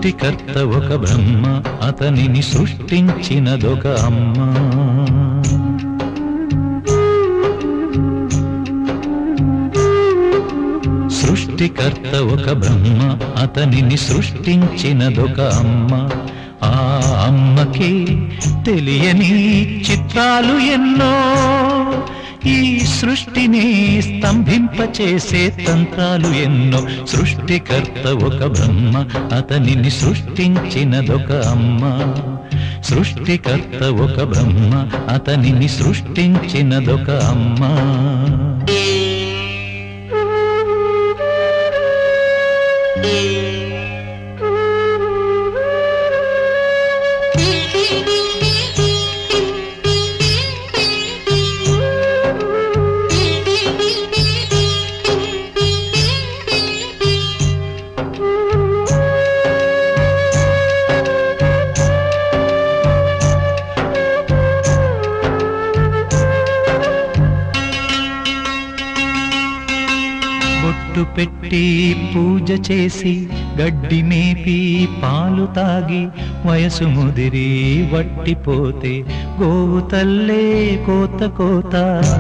సృష్టికర్త ఒక బ్రహ్మ అతనిని సృష్టించినదొక అమ్మ సృష్టికర్త ఒక బ్రహ్మ అతనిని సృష్టించినదొక అమ్మ ఆ అమ్మకి తెలియని చిత్రాలు ఎన్నో ఈ సృష్టిని స్తంభింపచేసే తంత్రాలు ఎన్నో సృష్టికర్త ఒక బ్రహ్మ అతనిని సృష్టించినదొక అమ్మ సృష్టికర్త ఒక బ్రహ్మ అతనిని సృష్టించినదొక అమ్మ బొట్టు పెట్టి పూజ చేసి గడ్డి మేపి పాలు తాగి వయసు ముదిరి వట్టిపోతే గోవు తల్లే కోత కోత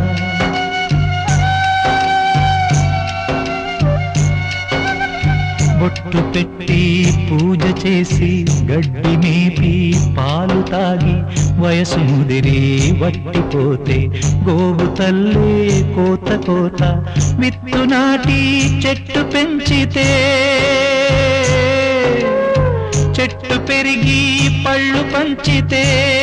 బొట్టు పెట్టి పూజ చేసి గడ్డి మేపి పాలు తాగి వయసు ముదిరి వట్టిపోతే గోవు తల్లే కోత కోత విత్తు నాటి చెట్టు పెంచితే చెట్టు పెరిగి పళ్ళు పంచితే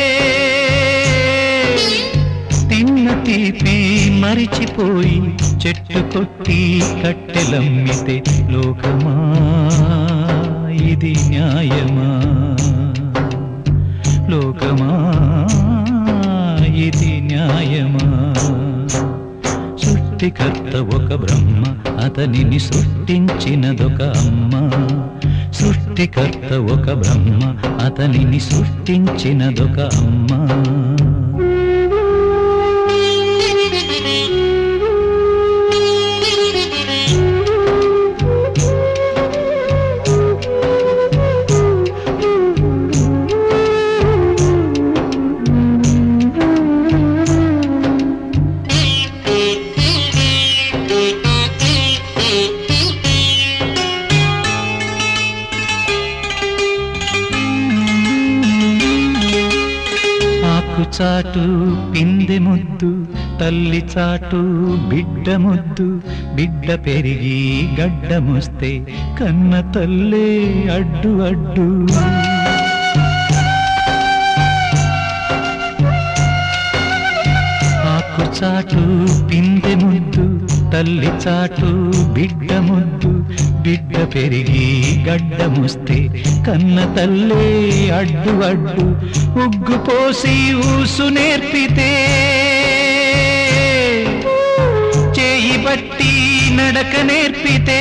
తిన్న తీపి మరిచిపోయి చెట్టు కొట్టి కట్టెలమ్మితే లోకమా ఇది న్యాయమా లోకమా ఇది న్యాయమా సృష్టికర్త ఒక బ్రహ్మ అతనిని సృష్టించినదొక అమ్మ సృష్టికర్త ఒక బ్రహ్మ అతనిని సృష్టించినదొక అమ్మ ఆకు చాటు పిందె ముద్దు తల్లి చాటు బిడ్డ ముద్దు బిడ్డ పెరిగి గడ్డముస్తే కన్న తల్లే అడ్డు అడ్డు ఆకు చాటు పిందె ముద్దు తల్లి చాటు బిడ్డ ముద్దు బిడ్డ పెరిగి గడ్డముస్తే కన్న తల్లే అడ్డు అడ్డు ఉగ్గు పోసి ఊసు నేర్పితే చేయి బట్టి నడక నేర్పితే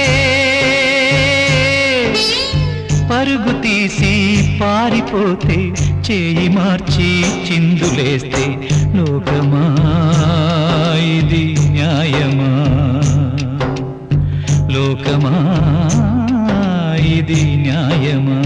పరుగు తీసి పారిపోతే చేయి మార్చి చిందులేస్తే లోకమా ఇది న్యాయమా లోకమా ఇది న్యాయమా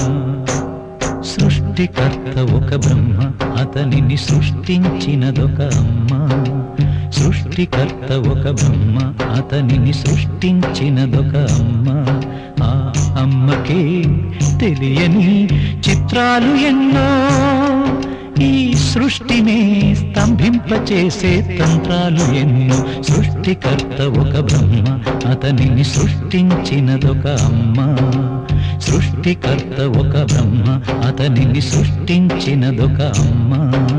సృష్టికర్త ఒక బ్రహ్మ అతనిని సృష్టించినదొక అమ్మ సృష్టికర్త ఒక బ్రహ్మ అతనిని సృష్టించినదొక అమ్మ ఆ అమ్మకే తెలియని చిత్రాలు ఎన్నో ఈ సృష్టిని స్తంభింపచేసే తంత్రాలు ఎన్నో సృష్టికర్త ఒక బ్రహ్మ అతనిని సృష్టించినదొక అమ్మ సృష్టికర్త ఒక బ్రహ్మ అతనిని సృష్టించినదొక అమ్మ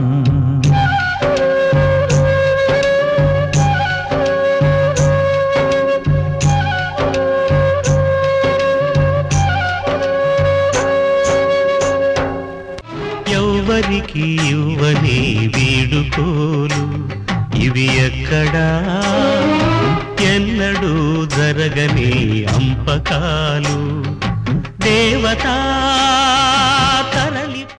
ఎవ్వరికి ఇవ్వని వీడుకోలు ఇవి ఎక్కడా ఎన్నడూ జరగని అంపకాలు దేవతా